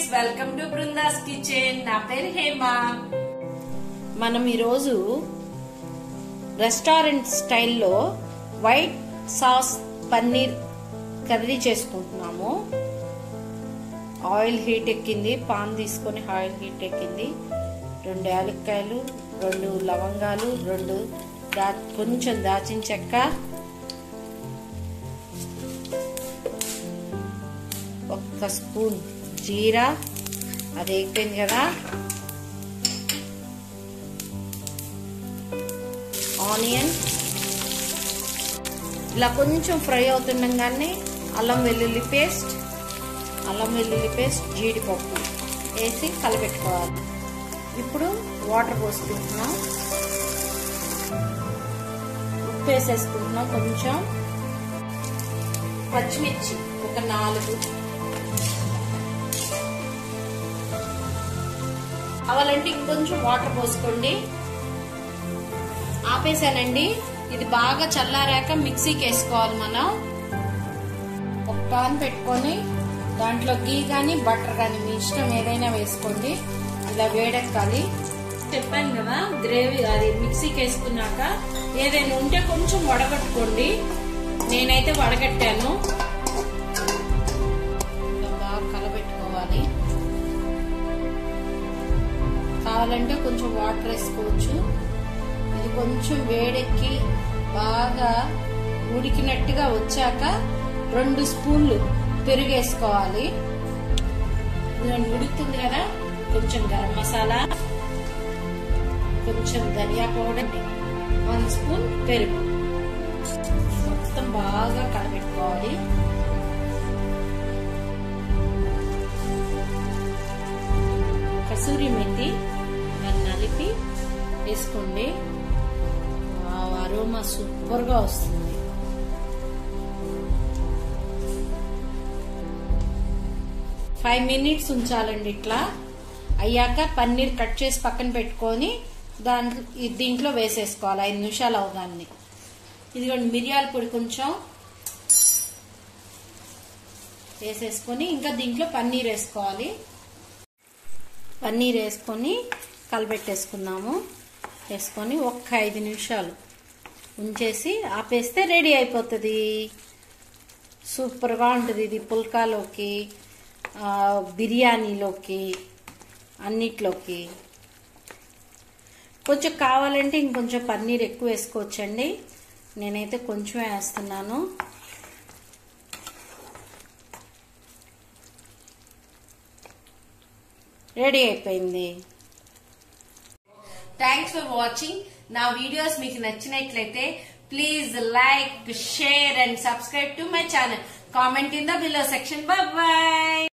welcome to Brinda's kitchen నా పేరు హేమ మనం ఈరోజు రెస్టారెంట్ స్టైల్లో వైట్ సాస్ పన్నీర్ కర్రీ చేసుకుంటున్నాము ఆయిల్ హీట్ ఎక్కింది పాన్ తీసుకొని ఆయిల్ హీట్ ఎక్కింది రెండు యాలక్కాయలు రెండు లవంగాలు రెండు దా కొంచెం దాచిన చెక్క ఒక్క స్పూన్ జీరా అది ఎక్కింది కదా ఆనియన్ ఇలా కొంచెం ఫ్రై అవుతుండగానే అల్లం వెల్లుల్లి పేస్ట్ అల్లం వెల్లుల్లి పేస్ట్ జీడిపప్పు వేసి కలపెట్టుకోవాలి ఇప్పుడు వాటర్ పోసుకుంటున్నాం ఉప్పు వేసేసుకుంటున్నాం కొంచెం పచ్చిమిర్చి ఒక నాలుగు కావాలంటే ఇంకొంచెం వాటర్ పోసుకోండి ఆపేసానండి ఇది బాగా చల్లారాక మిక్సీకి వేసుకోవాలి మనం ఒక పాన్ పెట్టుకొని దాంట్లో గీ కానీ బటర్ కానీ మీ ఇష్టం ఏదైనా వేసుకోండి ఇలా వేడెక్కాలి చెప్పాను కదా గ్రేవీ అది మిక్సీకి వేసుకున్నాక ఏదైనా ఉంటే కొంచెం వడగట్టుకోండి నేనైతే వడగట్టాను ఇలా బాగా కలబెట్టుకోవాలి కావాలంటే కొంచెం వాటర్ వేసుకోవచ్చు ఇది కొంచెం వేడెక్కి బాగా ఉడికినట్టుగా వచ్చాక రెండు స్పూన్లు పెరుగు వేసుకోవాలి ఇది ఉడుకుతుంది కదా కొంచెం గరం మసాలా కొంచెం ధనియా పౌడర్ వన్ స్పూన్ పెరుగు మొత్తం బాగా కలబెట్టుకోవాలి కసూరి మెంతి దాన్ని నలిపి వేసుకోండి అరోమా సూపర్ గా వస్తుంది ఫైవ్ మినిట్స్ ఉంచాలండి ఇట్లా అయ్యాక పన్నీర్ కట్ చేసి పక్కన పెట్టుకొని దాంట్లో దీంట్లో వేసేసుకోవాలి ఐదు నిమిషాలు అవగానే ఇదిగోండి మిరియాల పొడి కొంచెం వేసేసుకొని ఇంకా దీంట్లో పన్నీర్ వేసుకోవాలి పన్నీర్ వేసుకొని కలబెట్టేసుకున్నాము వేసుకొని ఒక్క ఐదు నిమిషాలు ఉంచేసి ఆపేస్తే రెడీ అయిపోతుంది సూపర్గా ఉంటుంది ఇది పుల్కాలోకి బిర్యానీలోకి అన్నిట్లోకి కొంచెం కావాలంటే ఇంకొంచెం పన్నీర్ ఎక్కువ వేసుకోవచ్చండి నేనైతే కొంచెం వేస్తున్నాను రెడీ అయిపోయింది థ్యాంక్స్ ఫర్ వాచింగ్ నా వీడియోస్ మీకు నచ్చినట్లయితే please like share and subscribe to my channel comment in the below section by